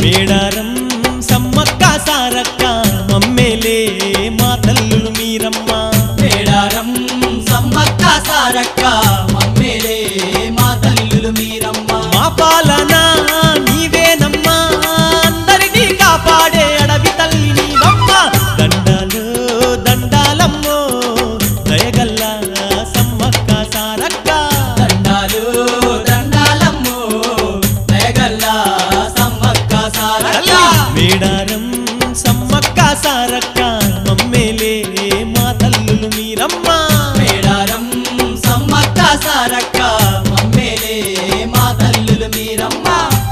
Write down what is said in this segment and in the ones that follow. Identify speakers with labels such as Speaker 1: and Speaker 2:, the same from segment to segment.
Speaker 1: మేడారం సమ్మక్క సారక్క మమ్మేలే మా తల్లులు మీరమ్మ
Speaker 2: మేడారం సమ్మక్క సారక్క మమ్మేలే మా తల్లులు మీరమ్మ
Speaker 1: మా పాలన నీవేనమ్మా అందరినీ కాపాడే అడవి తల్లి నీవమ్మ దండాలు దండాలమ్మో దయగల్ల సమ్మక్క సారక్క
Speaker 2: దండాలు దండాలమ్మో దయగల్ల సమ్మక్క సారక్క
Speaker 1: తల్లి మేడారం సమ్మక్క సారక్క మమ్మేలే మా తల్లులు మీరమ్మ
Speaker 2: మేడారం సమ్మక్క సారక్క మమ్మేలే మా తల్లులు మీరమ్మ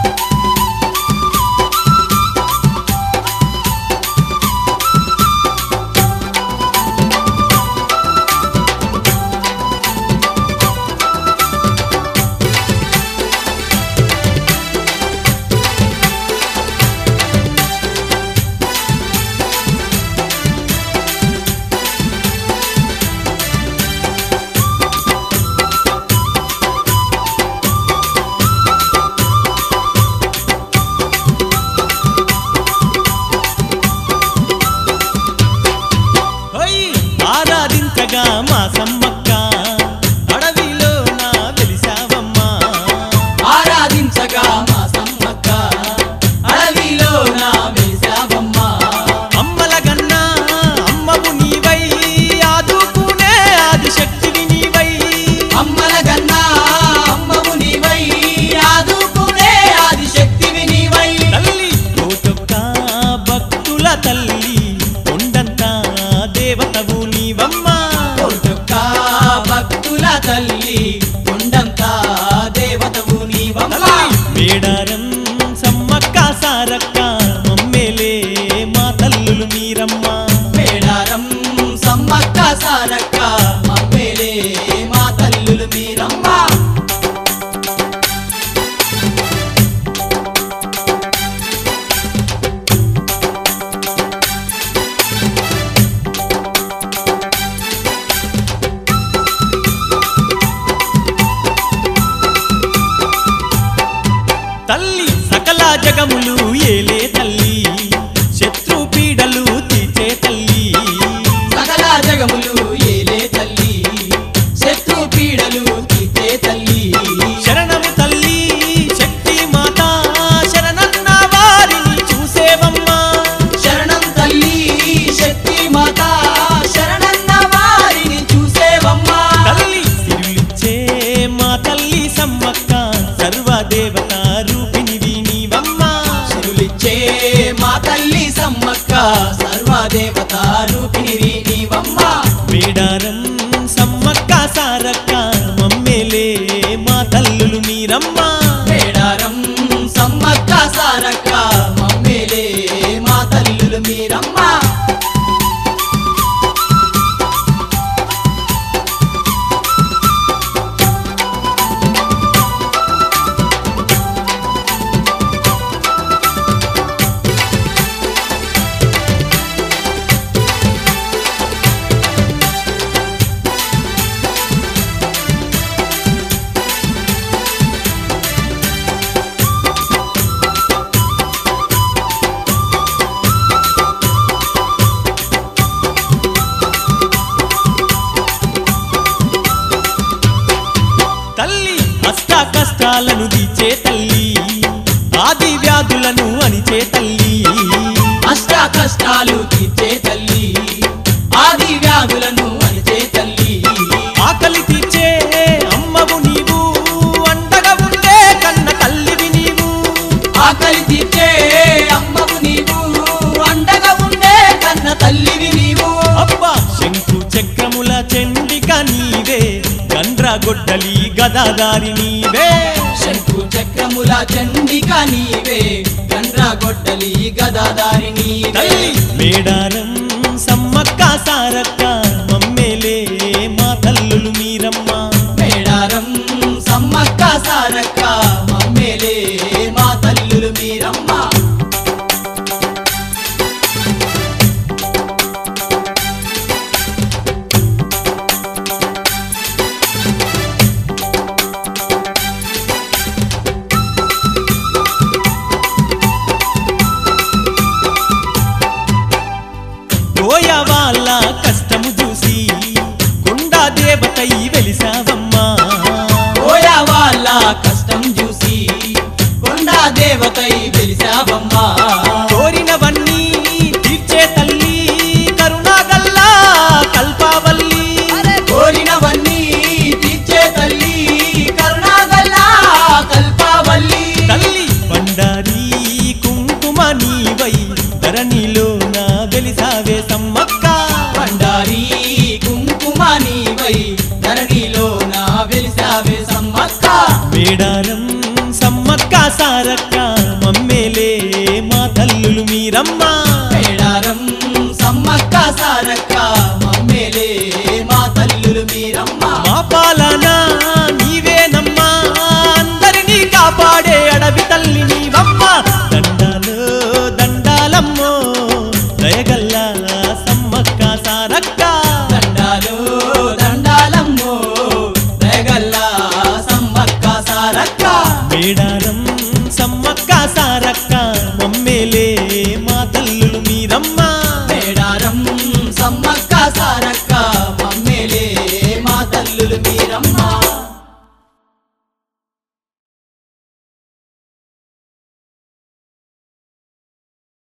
Speaker 1: హోయ్! ఆరాధించగా మా సమ్మక్క అడవిలో నా వెలిసావమ్మా
Speaker 2: ఆరాధించగా మా సమ్మక్క అడవిలో నా వేశావమ్మ
Speaker 1: అమ్మల గన్నా అమ్మవు నీవై ఆదుకునే ఆదిశక్తివి నీవై
Speaker 2: అమ్మల గన్నా అమ్మవు నీవై ఆదుకునే ఆదిశక్తివి నీవై
Speaker 1: తల్లి కోటొక్క భక్తుల తల్లి కొండంతా దేవతవు నీవమ్మా
Speaker 2: కోటొక్క భక్తుల తల్లి కొండంతా దేవతవు నీవమ్మ
Speaker 1: తల్లి మేడారం సమ్మక్క సారక్క మమ్మేలే మా తల్లులు మీరమ్మా
Speaker 2: మేడారం సమ్మక్క సారక్క మమ్మేలే మా తల్లులు మీరమ్మ
Speaker 1: తల్లి సకల జగములు ఏలే తల్లి శత్రు పీడలు తీర్చే తల్లి
Speaker 2: సకల జగములు ఏలే తల్లి శత్రు పీడలు తీర్చే తల్లి
Speaker 1: శరణము తల్లి శక్తి మాత శరణన్న వారిని చూసేవమ్మా
Speaker 2: శరణం తల్లి శక్తి మాత శరణన్న వారిని చూసేవమ్మా
Speaker 1: తల్లి సిరులిచ్చే మా తల్లి సమ్మక్క సర్వదేవత రూపిణివి నీవమ్మా
Speaker 2: శిరులిచ్చే మా తల్లి సమ్మక్క సర్వదేవత రూపిణి నీవమ్మ
Speaker 1: మేడారం సమ్మక్క సారక్క మమ్మేలే మా తల్లులు మీరమ్మా
Speaker 2: మేడారం సమ్మక్క సారక్క మమ్మేలే మా తల్లులు మీరమ్మ
Speaker 1: తల్లి అష్ట కష్టాలను తీర్చే తల్లి ఆది వ్యాధులను అణిచే తల్లి
Speaker 2: అష్ట కష్టాలు తీర్చే తల్లి ఆది వ్యాధులను అనిచే తల్లి
Speaker 1: ఆకలి తీర్చే అమ్మవు నీవు అండగా ఉండే కన్న తల్లివి నీవు
Speaker 2: ఆకలి తీర్చే అమ్మవు నీవు అండగా ఉండే కన్న తల్లివి నీవు
Speaker 1: అబ్బా శంకు చక్రముల చెండిక నీవే గండ్ర గొడ్డలి గదాదారి నీవే
Speaker 2: శంకు చక్రముల చండిక నీవే గండ్ర గొడ్డలి గదాదారి నీవే
Speaker 1: తల్లి మేడారం సమ్మక్క సారక్క మమ్మేలే మా తల్లులు మీరమ్మా
Speaker 2: మేడారం సమ్మక్క సారక్క మమ్మేలే మా తల్లులు మీరమ్మ మాతై వెలిసావమ్మా
Speaker 1: కోరినవన్నీ తీర్చే తల్లి కరుణాగల్లా కల్పావల్లి
Speaker 2: కోరినవన్నీ తీర్చే తల్లి కరుణాగల్లా కల్పావల్లి
Speaker 1: తల్లి బండారి కుంకుమ నీవై ధరణిలో నా వెలిసావే సమ్మక్క
Speaker 2: బండారి కుంకుమ నీవై ధరణిలో నా వెలిసావే సమ్మక్క
Speaker 1: మేడారం సమ్మక్క సారక్క మమ్మేలే మా తల్లులు మీరమ్మ
Speaker 2: మేడారం సమ్మక్క సారక్క మమ్మేలే మా తల్లులు మీరమ్మ
Speaker 1: మా పాలన